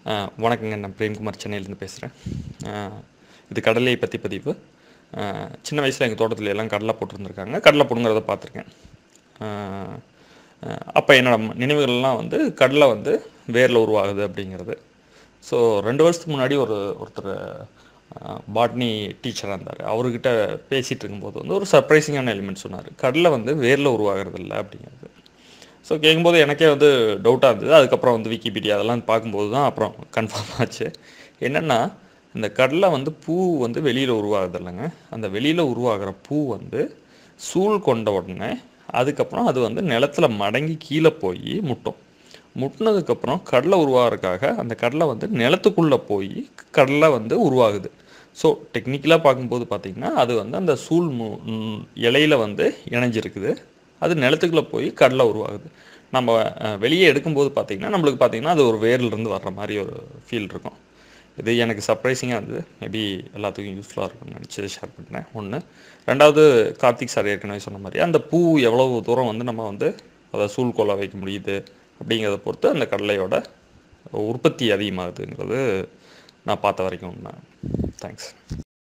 அஹ், வணக்கங்க நான் பிரேம்குமார் சென்னையிலேருந்து பேசுகிறேன் இது கடலையை பற்றி பதிவு அஹ், சின்ன வயசில் எங்கள் தோட்டத்தில் எல்லாம் கடலை போட்டிருந்துருக்காங்க கடலை பிடுங்குறத பார்த்துருக்கேன் அப்போ என்னோட ம- நினைவுகள்லாம் வந்து கடலை வந்து வேரில் உருவாகுது அப்படிங்கிறது ஸோ ரெண்டு வருஷத்துக்கு முன்னாடி ஒரு ஒருத்தர் பாட்னி டீச்சராக இருந்தார் அவர்கிட்ட பேசிகிட்டு இருக்கும்போது வந்து ஒரு சர்ப்ரைசிங்கான எலிமெண்ட் சொன்னார் கடலை வந்து வேரில் உருவாகிறது இல்லை அப்படிங்கிறது ஸோ கேட்கும்போது எனக்கே வந்து டவுட்டாக இருந்தது அதுக்கப்புறம் வந்து விக்கிபீடியா அதெல்லாம் பார்க்கும்போது தான் அப்புறம் கன்ஃபார்ம் ஆச்சு என்னென்னா இந்த கடலை வந்து பூ வந்து வெளியில் உருவாகுது இல்லைங்க அந்த வெளியில் உருவாகிற பூ வந்து சூழ் கொண்ட உடனே அதுக்கப்புறம் அது வந்து நிலத்துல மடங்கி கீழே போய் முட்டும் முட்டினதுக்கப்புறம் கடலை உருவாகிறதுக்காக அந்த கடலை வந்து நிலத்துக்குள்ளே போய் கடலை வந்து உருவாகுது ஸோ டெக்னிக்கலாக பார்க்கும்போது பார்த்திங்கன்னா அது வந்து அந்த சூழ் மு ம், இலையில வந்து இணைஞ்சிருக்குது அது நிலத்துக்குள்ளே போய் கடலை உருவாகுது நம்ம அஹ், வெளியே எடுக்கும்போது பார்த்திங்கன்னா நம்மளுக்கு பார்த்திங்கன்னா அது ஒரு வேர்லேருந்து வர்ற மாதிரி ஒரு ஃபீல் இருக்கும் இது எனக்கு சர்ப்ரைசிங்காக இருந்தது மேபி எல்லாத்துக்கும் யூஸ்ஃபுல்லாக இருக்கும்னு நினச்சி ஷேர் பண்ணேன் ஒன்று ரெண்டாவது கார்த்திக் சார் ஏற்கனவே சொன்ன மாதிரி அந்த பூ எவ்வளவு தூரம் வந்து நம்ம வந்து அதை சூழ்கோலை வைக்க முடியுது அப்படிங்கிறத பொறுத்து அந்த கடலையோட உற்பத்தி அதிகமாகுதுங்கிறது நான் பார்த்த வரைக்கும் உண்மை தேங்க்ஸ்